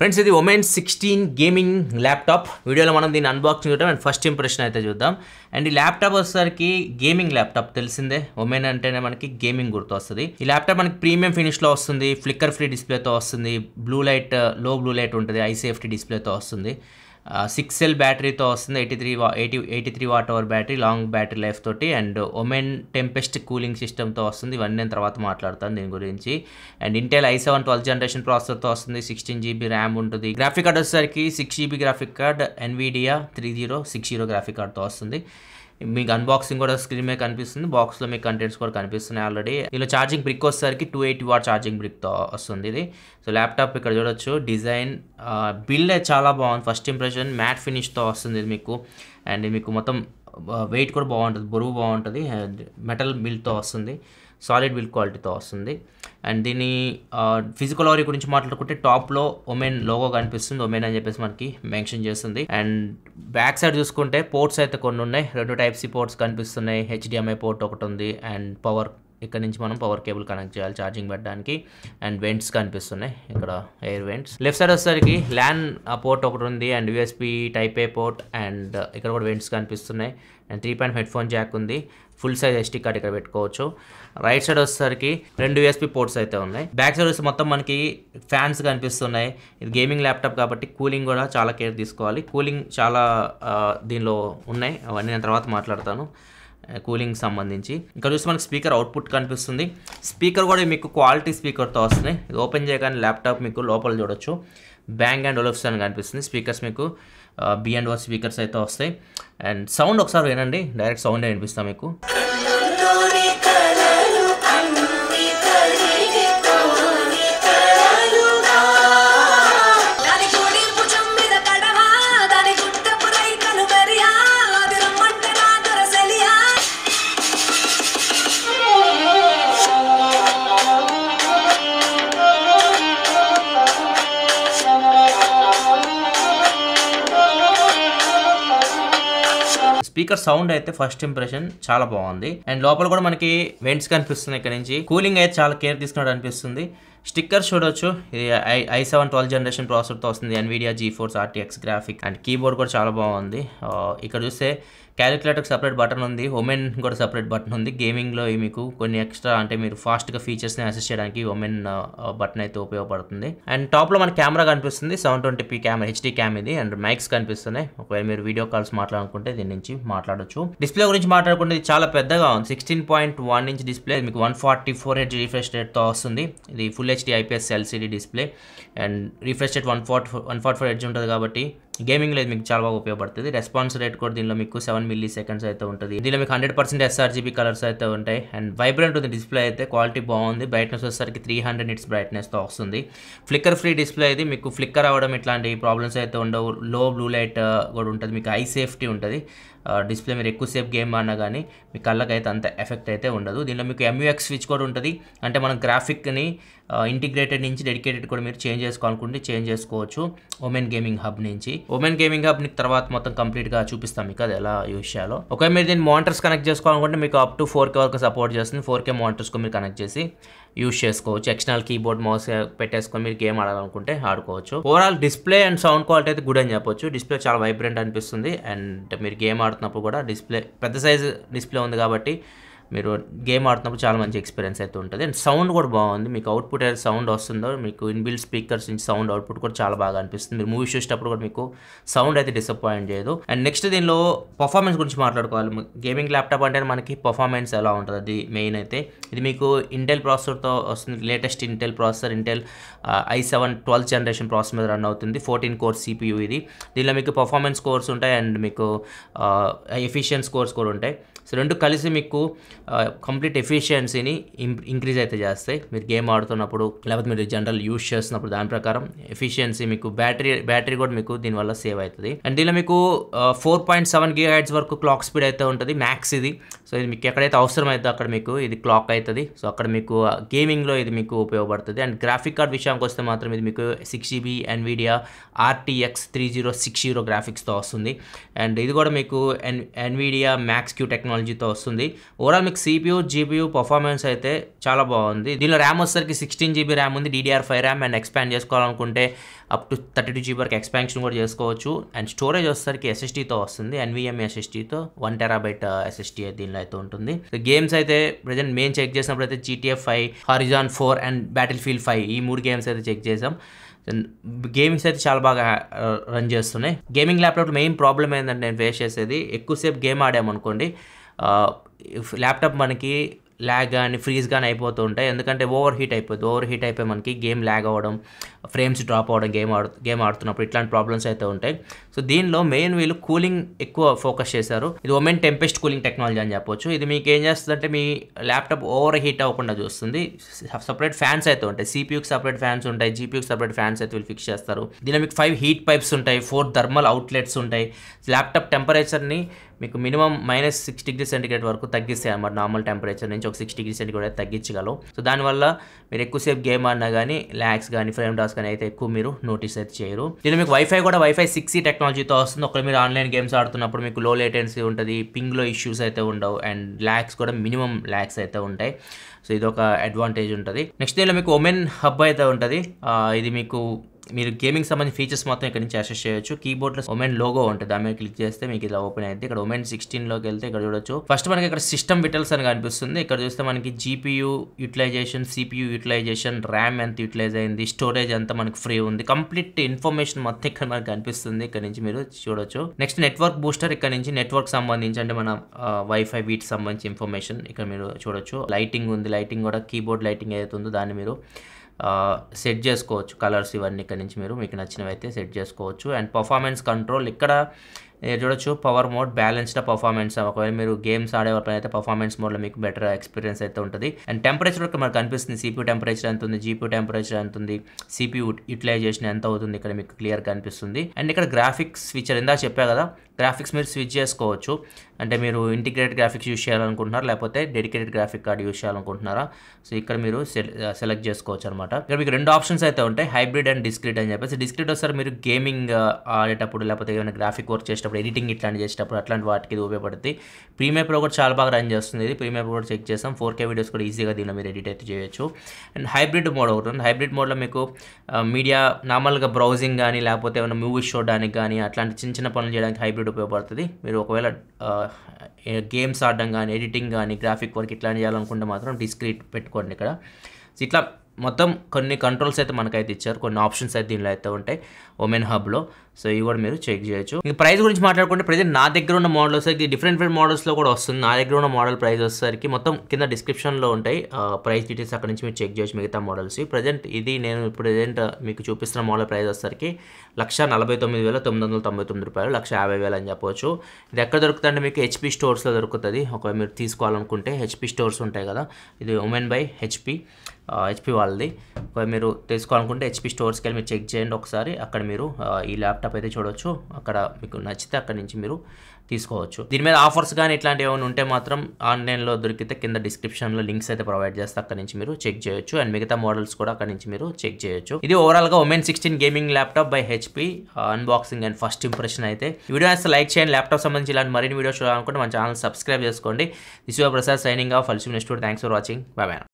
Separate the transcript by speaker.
Speaker 1: Friends ఇది Oman sixteen gaming laptop వీడియోలో మనం దీన్ని అన్బాక్సింగ్ చూద్దాం అండ్ ఫస్ట్ ఇంప్రెషన్ అయితే చూద్దాం అండ్ ఈ ల్యాప్టాప్ వచ్చేసరికి గేమింగ్ ల్యాప్టాప్ తెలిసిందే ఒమెన్ అంటేనే మనకి గేమింగ్ గుర్తు వస్తుంది ఈ ల్యాప్టాప్ మనకి ప్రీమియం ఫినిష్లో వస్తుంది ఫ్లిక్కర్ ఫ్రీ డిస్ప్లేతో వస్తుంది బ్లూ లైట్ లో బ్లూ లైట్ ఉంటుంది ఐ సేఫ్టీ డిస్ప్లేతో వస్తుంది సిక్స్ సెల్ బ్యాటరీతో వస్తుంది ఎయిటీ త్రీ వా eighty eighty three watt hour battery long battery life తోటి అండ్ ఒమెన్ టెంపెస్ట్ కూలింగ్ సిస్టమ్తో వస్తుంది ఇవన్నీ నేను తర్వాత మాట్లాడతాను దీని గురించి and Intel i seven twelve generation ప్రాసెసర్తో వస్తుంది సిక్స్టీన్ జీబీ ర్యామ్ ఉంటుంది గ్రాఫిక్ కార్డ్ వచ్చేసరికి six GB graphic card Nvidia three zero six zero graphic కార్డ్తో వస్తుంది మీకు అన్బాక్సింగ్ కూడా స్క్రీన్ మీద కనిపిస్తుంది బాక్స్లో మీకు కంటెంట్స్ కూడా కనిపిస్తున్నాయి ఆల్రెడీ ఇలా ఛార్జింగ్ బ్రిక్ వచ్చేసరికి టూ ఎయిటీ వాట్ ఛార్జింగ్ బ్రిక్తో వస్తుంది ఇది సో ల్యాప్టాప్ ఇక్కడ చూడొచ్చు డిజైన్ బిల్డ్ చాలా బాగుంది ఫస్ట్ ఇంప్రెషన్ మ్యాట్ ఫినిష్తో వస్తుంది ఇది మీకు అండ్ మీకు మొత్తం వెయిట్ కూడా బాగుంటుంది బరువు బాగుంటుంది అండ్ మెటల్ బిల్డ్తో వస్తుంది సాలిడ్ బిల్డ్ క్వాలిటీతో వస్తుంది అండ్ దీని ఫిజికల్ ఆరీ గురించి మాట్లాడుకుంటే టాప్లో ఒమెన్ లోగో కనిపిస్తుంది ఒమెన్ అని చెప్పేసి మనకి మెన్షన్ చేస్తుంది అండ్ బ్యాక్ సైడ్ చూసుకుంటే పోర్ట్స్ అయితే కొన్ని ఉన్నాయి రెండు టైప్ సి పోర్ట్స్ కనిపిస్తున్నాయి హెచ్డిఎంఐ పోర్ట్ ఒకటి ఉంది అండ్ పవర్ ఇక్కడ నుంచి మనం పవర్ కేబుల్ కనెక్ట్ చేయాలి ఛార్జింగ్ పెట్టడానికి అండ్ వెంట్స్ కనిపిస్తున్నాయి ఇక్కడ ఎయిర్ వెంట్స్ లెఫ్ట్ సైడ్ వచ్చేసరికి ల్యాన్ పోర్ట్ ఒకటి ఉంది and USB type A port and ఇక్కడ కూడా వెంట్స్ కనిపిస్తున్నాయి and three point headphone jack ఉంది ఫుల్ సైజ్ ఎస్టీ కార్డ్ ఇక్కడ పెట్టుకోవచ్చు రైట్ సైడ్ వచ్చేసరికి రెండు యూఎస్పీ పోర్ట్స్ అయితే ఉన్నాయి బ్యాక్ సైడ్ వస్తే మొత్తం మనకి ఫ్యాన్స్ కనిపిస్తున్నాయి ఇది గేమింగ్ ల్యాప్టాప్ కాబట్టి కూలింగ్ కూడా చాలా కేర్ తీసుకోవాలి కూలింగ్ చాలా దీనిలో ఉన్నాయి అవన్నీ నేను తర్వాత మాట్లాడతాను కూలింగ్ సంబంధించి ఇక్కడ చూస్తే మనకి స్పీకర్ అవుట్పుట్ కనిపిస్తుంది స్పీకర్ కూడా మీకు క్వాలిటీ స్పీకర్తో వస్తున్నాయి ఇది ఓపెన్ చేయగానే ల్యాప్టాప్ మీకు లోపల చూడొచ్చు బ్యాంగ్ అండ్ ఒలిఫ్స్ అని కనిపిస్తుంది స్పీకర్స్ మీకు బి అండ్ ఓ స్పీకర్స్ అయితే వస్తాయి అండ్ సౌండ్ ఒకసారి వినండి డైరెక్ట్ సౌండ్ వినిపిస్తాం మీకు
Speaker 2: కళ్ళలోని కలలు అన్ని కరిగిపోని కలలుగా. దాని కోడి భుజం మీద కడవా, దాని గుట్టపు రైకలు మెరియా, అది రమ్మంటే నా దొరసెలియా.
Speaker 1: స్పీకర్ సౌండ్ అయితే ఫస్ట్ ఇంప్రెషన్ చాలా బాగుంది అండ్ లోపల కూడా మనకి వెంట్స్ కనిపిస్తుంది ఇక్కడ నుంచి కూలింగ్ అయితే చాలా కేర్ తీసుకున్నట్టు అనిపిస్తుంది స్టిక్కర్ చూడొచ్చు ఇది i i seven twelve generation ప్రాసెసర్తో వస్తుంది Nvidia GeForce RTX graphic and keyboard కూడా చాలా బాగుంది ఆ, ఇక్కడ చూస్తే క్యాలిక్యులేటర్కి సపరేట్ బటన్ ఉంది ఒమెన్ కూడా సపరేట్ బటన్ ఉంది గేమింగ్లో మీకు కొన్ని ఎక్స్ట్రా అంటే మీరు ఫాస్ట్గా ఫీచర్స్ని అసెస్ చేయడానికి ఒమెన్ బటన్ అయితే ఉపయోగపడుతుంది అండ్ టాప్లో మన కెమెరా కనిపిస్తుంది seven twenty p camera HD cam ఇది అండ్ మైక్స్ కనిపిస్తున్నాయి ఒకవేళ మీరు వీడియో కాల్స్ మాట్లాడుకుంటే దీని నుంచి మాట్లాడొచ్చు డిస్ప్లే గురించి మాట్లాడుకుంటే ఇది చాలా పెద్దగా ఉంది sixteen point one inch display మీకు one forty four H refresh రేట్తో వస్తుంది ఇది full HD IPS LCD display and refresh rate one forty one forty four H ఉంటుంది కాబట్టి గేమింగ్లో ఇది మీకు చాలా బాగా ఉపయోగపడుతుంది రెస్పాన్స్ రేట్ కూడా దీనిలో మీకు సెవెన్ మిల్లీ సెకండ్స్ అయితే ఉంటుంది దీనిలో మీకు హండ్రెడ్ పర్సెంట్ ఎస్ఆర్జీబీ కలర్స్ అయితే ఉంటాయి అండ్ వైబ్రెంట్ ఉంది డిస్ప్లే అయితే క్వాలిటీ బాగుంది బ్రైట్నెస్ వచ్చేసరికి త్రీ హండ్రెడ్ నిట్స్ బ్రైట్నెస్తో వస్తుంది ఫ్లిక్కర్ ఫ్రీ డిస్ప్లే ఇది మీకు ఫ్లిక్కర్ అవ్వడం ఇట్లాంటి ప్రాబ్లమ్స్ అయితే ఉండవు లో బ్లూ లైట్ కూడా ఉంటుంది మీకు ఐ సేఫ్టీ ఉంటుంది డిస్ప్లే మీరు ఎక్కువసేపు గేమ్ ఆడినా కానీ మీ కళ్ళకి అయితే అంత ఎఫెక్ట్ అయితే ఉండదు దీనిలో మీకు ఎంయూఎక్స్ స్విచ్ కూడా ఉంటుంది అంటే మనం గ్రాఫిక్ని ఇంటిగ్రేటెడ్ నుంచి డెడికేటెడ్ కూడా మీరు చేంజ్ చేసుకోవాలనుకుంటే చేంజ్ చేసుకోవచ్చు ఒమెన్ గేమింగ్ హబ్ నుంచి ఒమెన్ గేమింగ్ హబ్ తర్వాత మొత్తం కంప్లీట్గా చూపిస్తాం మీకు అది ఎలా యూజ్ చేయాలో ఒకవేళ మీరు దీన్ని మానిటర్స్ కనెక్ట్ చేసుకోవాలనుకుంటే మీకు అప్ టు ఫోర్ కే వరకు సపోర్ట్ చేస్తుంది ఫోర్ కే మానిటర్స్కి మీరు కనెక్ట్ చేసి యూజ్ చేసుకోవచ్చు ఎక్స్టర్నల్ కీబోర్డ్ మౌస్ పెట్టేసుకొని మీరు గేమ్ ఆడాలనుకుంటే ఆడుకోవచ్చు overall display and sound quality అయితే గుడ్ అని చెప్పొచ్చు డిస్ప్లే చాలా వైబ్రెంట్ అనిపిస్తుంది అండ్ మీరు గేమ్ ఆడుతున్నప్పుడు కూడా డిస్ప్లే పెద్ద సైజ్ డిస్ప్లే ఉంది కాబట్టి మీరు గేమ్ ఆడుతున్నప్పుడు చాలా మంచి ఎక్స్పీరియన్స్ అయితే ఉంటుంది అండ్ సౌండ్ కూడా బాగుంది మీకు అవుట్పుట్ ఏదైతే సౌండ్ వస్తుందో మీకు ఇన్బిల్ స్పీకర్స్ నుంచి సౌండ్ అవుట్పుట్ కూడా చాలా బాగా అనిపిస్తుంది మీరు మూవీ చూసేటప్పుడు కూడా మీకు సౌండ్ అయితే డిసప్పాయింట్ చేయదు అండ్ నెక్స్ట్ దీనిలో పర్ఫార్మెన్స్ గురించి మాట్లాడుకోవాలి గేమింగ్ ల్యాప్టాప్ అంటే మనకి పర్ఫార్మెన్స్ ఎలా ఉంటుంది అది మెయిన్ అయితే ఇది మీకు ఇంటెల్ ప్రాసెసర్తో వస్తుంది latest Intel processor Intel i seven twelfth generation processor మీద రన్ అవుతుంది ఫోర్టీన్ కోర్స్ సిపియూ ఇది దీనిలో మీకు పర్ఫార్మెన్స్ కోర్స్ ఉంటాయి అండ్ మీకు ఎఫిషియన్స్ కోర్స్ కూడా ఉంటాయి సో రెండు కలిసి మీకు కంప్లీట్ ఎఫిషియన్సీని ఇంక్రీజ్ అయితే చేస్తాయి మీరు గేమ్ ఆడుతున్నప్పుడు లేకపోతే మీరు జనరల్ యూస్ చేస్తున్నప్పుడు దాని ప్రకారం ఎఫిషియన్సీ మీకు బ్యాటరీ బ్యాటరీ కూడా మీకు దీనివల్ల సేవ్ అవుతుంది అండ్ దీనిలో మీకు four point seven gigahertz వరకు క్లాక్ స్పీడ్ అయితే ఉంటుంది మ్యాక్స్ ఇది సో ఇది మీకు ఎక్కడైతే అవసరం అవుతుందో అక్కడ మీకు ఇది క్లాక్ అవుతుంది సో అక్కడ మీకు గేమింగ్లో ఇది మీకు ఉపయోగపడుతుంది అండ్ గ్రాఫిక్ కార్డ్ విషయానికి వస్తే మాత్రం ఇది మీకు six GB Nvidia RTX three zero six zero గ్రాఫిక్స్తో వస్తుంది అండ్ ఇది కూడా మీకు ఎన్ ఎన్విడియా మ్యాక్స్ క్యూ టెక్నాలజీ టెక్నాలజీతో వస్తుంది ఓవరాల్ మీకు సిపియూ జీపీయూ పర్ఫార్మెన్స్ అయితే చాలా బాగుంది దీనిలో ర్యామ్ వచ్చేసరికి సిక్స్టీన్ జీబీ ర్యామ్ ఉంది DDR five RAM and expand చేసుకోవాలనుకుంటే up to thirty two GB వరకు ఎక్స్పాన్షన్ కూడా చేసుకోవచ్చు అండ్ స్టోరేజ్ వచ్చేసరికి ఎస్ఎస్టీతో వస్తుంది ఎన్విఎం ఎస్ఎస్టీతో వన్ టెరాబైట్ ఎస్ఎస్టీ దీనిలో అయితే ఉంటుంది గేమ్స్ అయితే ప్రజెంట్ మేము చెక్ చేసినప్పుడు అయితే GTA five horizon four and battlefield five ఈ మూడు గేమ్స్ అయితే చెక్ చేసాం గేమ్స్ అయితే చాలా బాగా రన్ చేస్తున్నాయి గేమింగ్ ల్యాప్టాప్ మెయిన్ ప్రాబ్లం ఏంటంటే నేను ఫేస్ చేసేది ఎక్కువసేపు గేమ్ ఆడామనుకోండి ల్యాప్టాప్ మనకి ల్యాగ్ కానీ ఫ్రీజ్ కానీ అయిపోతూ ఉంటాయి ఎందుకంటే ఓవర్ హీట్ అయిపోతుంది ఓవర్ హీట్ అయిపోయి మనకి గేమ్ ల్యాగ్ అవ్వడం ఫ్రేమ్స్ డ్రాప్ అవ్వడం గేమ్ ఆడు గేమ్ ఆడుతున్నప్పుడు ఇట్లాంటి ప్రాబ్లమ్స్ అయితే ఉంటాయి సో దీనిలో మెయిన్ వీళ్ళు కూలింగ్ ఎక్కువ ఫోకస్ చేశారు ఇది ఒమెన్ టెంపెస్ట్ కూలింగ్ టెక్నాలజీ అని చెప్పొచ్చు ఇది మీకు ఏం చేస్తుందంటే మీ ల్యాప్టాప్ ఓవర్ హీట్ అవ్వకుండా చూస్తుంది సపరేట్ ఫ్యాన్స్ అయితే ఉంటాయి సిపియూకి సపరేట్ ఫ్యాన్స్ ఉంటాయి జీపీయూకి సపరేట్ ఫ్యాన్స్ అయితే వీళ్ళు ఫిక్స్ చేస్తారు దీనిలో మీకు ఫైవ్ హీట్ పైప్స్ ఉంటాయి ఫోర్ థర్మల్ అవుట్లెట్స్ ఉంటాయి ల్యాప్టాప్ టెంపరేచర్ని మీకు minimum minus six degree centigrade వరకు తగ్గిస్తాయి అన్నమాట నార్మల్ టెంపరేచర్ నుంచి ఒక సిక్స్ డిగ్రీ సెంటిగ్రేడ్ అయితే తగ్గించగలవు సో దానివల్ల మీరు ఎక్కువసేపు గేమ్ ఆడినా కానీ ల్యాక్స్ కానీ ఫ్రేమ్ డాస్ కానీ అయితే ఎక్కువ మీరు నోటీస్ అయితే చేయరు దీని మీకు వైఫై కూడా వైఫై సిక్స్ టెక్నాలజీతో వస్తుంది ఒకవేళ మీరు ఆన్లైన్ గేమ్స్ ఆడుతున్నప్పుడు మీకు లో లేటెన్సీ ఉంటుంది పింగ్లో ఇష్యూస్ అయితే ఉండవు అండ్ ల్యాక్స్ కూడా మినిమం ల్యాక్స్ అయితే ఉంటాయి సో ఇది ఒక అడ్వాంటేజ్ ఉంటుంది నెక్స్ట్ దీనిలో మీకు ఒమెన్ హబ్ అయితే ఉంటుంది ఆ, ఇది మీకు మీరు గేమింగ్ సంబంధించిన ఫీచర్స్ మొత్తం ఇక్కడ నుంచి యాక్సెస్ చేయొచ్చు కీబోర్డ్లో ఒమెన్ లోగో ఉంటుంది దాని మీద క్లిక్ చేస్తే మీకు ఇలా ఓపెన్ అయితే ఇక్కడ ఒమెన్ సిక్స్టీన్లోకి వెళ్తే ఇక్కడ చూడొచ్చు ఫస్ట్ మనకి ఇక్కడ సిస్టమ్ విటల్స్ అని కనిపిస్తుంది ఇక్కడ చూస్తే మనకి GPU utilization CPU utilization RAM ఎంత యూటిలైజ్ అయింది స్టోరేజ్ అంతా మనకి ఫ్రీ ఉంది కంప్లీట్ ఇన్ఫర్మేషన్ మొత్తం ఇక్కడ మనకి కనిపిస్తుంది ఇక్కడ నుంచి మీరు చూడొచ్చు నెక్స్ట్ నెట్వర్క్ బూస్టర్ ఇక్కడ నుంచి నెట్వర్క్ సంబంధించి అంటే మన వైఫై వీటికి సంబంధించి ఇన్ఫర్మేషన్ ఇక్కడ మీరు చూడొచ్చు లైటింగ్ ఉంది లైటింగ్ కూడా కీబోర్డ్ లైటింగ్ ఏదైతే ఉందో దాన్ని మీరు సెట్ చేసుకోవచ్చు కలర్స్ ఇవన్నీ ఇక్కడ నుంచి మీరు మీకు నచ్చినవి అయితే సెట్ చేసుకోవచ్చు అండ్ పర్ఫార్మెన్స్ కంట్రోల్ ఇక్కడ మీరు చూడొచ్చు పవర్ మోడ్ బ్యాలెన్స్డ్ పర్ఫార్మెన్స్ ఒకవేళ మీరు గేమ్స్ ఆడేవాళ్ళు అయితే పర్ఫార్మెన్స్ మోడ్లో మీకు బెటర్ ఎక్స్పీరియన్స్ అయితే ఉంటుంది అండ్ టెంపరేచర్ ఇక్కడ మనకు కనిపిస్తుంది సిపియూ టెంపరేచర్ ఎంత ఉంది జీపీ టెంపరేచర్ ఎంత ఉంది సిపియూ యూటిలైజేషన్ ఎంత అవుతుంది ఇక్కడ మీకు క్లియర్ కనిపిస్తుంది అండ్ ఇక్కడ గ్రాఫిక్స్ ఫీచర్ ఇందాక చెప్పా కదా గ్రాఫిక్స్ మీరు స్విచ్ చేసుకోవచ్చు అంటే మీరు ఇంటిగ్రేటెడ్ గ్రాఫిక్స్ యూస్ చేయాలనుకుంటున్నారా లేకపోతే డెడికేటెడ్ గ్రాఫిక్ కార్డ్ యూస్ చేయాలనుకుంటున్నారా సో ఇక్కడ మీరు సెలెక్ట్ చేసుకోవచ్చు అనమాట ఇక్కడ మీకు రెండు ఆప్షన్స్ అయితే ఉంటాయి హైబ్రిడ్ అండ్ డిస్క్రిట్ అని చెప్పేసి డిస్క్రిట్ వస్తారు మీరు గేమింగ్ ఆడేటప్పుడు లేకపోతే ఏమైనా గ్రాఫిక్ వర్క్ చేసేటప్పుడు ఎడిటింగ్ ఇట్లాంటి చేసేటప్పుడు అట్లాంటి వాటికి ఇది ఉపయోగపడుతుంది ప్రీమియర్ ప్రో కూడా చాలా బాగా రన్ చేస్తుంది ఇది ప్రీమియర్ ప్రో కూడా చెక్ చేస్తాం ఫోర్ కే వీడియోస్ కూడా ఈజీగా దీనిలో మీరు ఎడిట్ అయితే చేయొచ్చు అండ్ హైబ్రిడ్ మోడ్ ఒకటి ఉంది హైబ్రిడ్ మోడ్లో మీకు మీడియా నార్మల్గా బ్రౌజింగ్ కానీ లేకపోతే ఏమైనా మూవీస్ చూడడానికి కానీ అట్లాంటి చిన్న చిన్న పనులు చేయడానికి హైబ్రిడ్ ఉపయోగపడుతుంది మీరు ఒకవేళ గేమ్స్ ఆడడం కానీ ఎడిటింగ్ కానీ గ్రాఫిక్ వర్క్ ఇట్లా చేయాలనుకుంటే మాత్రం డిస్క్రీట్ పెట్టుకోండి ఇక్కడ సో ఇట్లా మొత్తం కొన్ని కంట్రోల్స్ అయితే మనకైతే ఇచ్చారు కొన్ని ఆప్షన్స్ అయితే దీనిలో అయితే ఉంటాయి ఒమెన్ హబ్లో సో ఇవి కూడా మీరు చెక్ చేయొచ్చు ఇంకా ప్రైస్ గురించి మాట్లాడుకుంటే ప్రజెంట్ నా దగ్గర ఉన్న మోడల్ వచ్చేసరికి డిఫరెంట్ డిఫరెంట్ మోడల్స్లో కూడా వస్తుంది నా దగ్గర ఉన్న మోడల్ ప్రైస్ వచ్చేసరికి మొత్తం కింద డిస్క్రిప్షన్లో ఉంటాయి ప్రైస్ డీటెయిల్స్ అక్కడ నుంచి మీరు చెక్ చేయొచ్చు మిగతా మోడల్స్ ప్రజెంట్ ఇది నేను ప్రజెంట్ మీకు చూపిస్తున్న మోడల్ ప్రైస్ వచ్చేసరికి లక్ష నలభై తొమ్మిది వేల తొమ్మిది వందల తొంభై తొమ్మిది రూపాయలు లక్ష యాభై వేలు అని చెప్పవచ్చు ఇది ఎక్కడ దొరుకుతుందంటే మీకు హెచ్పి స్టోర్స్లో దొరుకుతుంది ఒకవేళ మీరు తీసుకోవాలనుకుంటే హెచ్పి స్టోర్స్ ఉంటాయి కదా ఇది ఉమెన్ బై హెచ్పి హెచ్పి వాళ్ళది ఒకవేళ మీరు తెలుసుకోవాలనుకుంటే హెచ్పి స్టోర్స్కి వెళ్ళి మీరు చెక్ చేయండి ఒకసారి అక్కడ మీరు ఆ, ఈ ల్యాప్టాప్ అయితే చూడొచ్చు అక్కడ మీకు నచ్చితే అక్కడ నుంచి మీరు తీసుకోవచ్చు దీని మీద ఆఫర్స్ కానీ ఇట్లాంటివి ఏమైనా ఉంటే మాత్రం ఆన్లైన్లో దొరికితే కింద డిస్క్రిప్షన్లో లింక్స్ అయితే ప్రొవైడ్ చేస్తే అక్కడ నుంచి మీరు చెక్ చేయొచ్చు అండ్ మిగతా మోడల్స్ కూడా అక్కడ నుంచి మీరు చెక్ చేయొచ్చు ఇది ఓవరాల్గా Omen sixteen gaming laptop by HP unboxing and first impression అయితే ఈ వీడియో అయితే లైక్ చేయండి ల్యాప్టాప్ సంబంధించి ఇలాంటి మరిన్ని వీడియోస్ చూడాలనుకుంటే మన ఛానల్ సబ్స్క్రైబ్ చేసుకోండి దిస్ ప్రసాద్ సైనింగ్ ఆఫ్ అల్సిమ్ next thanks for watching bye by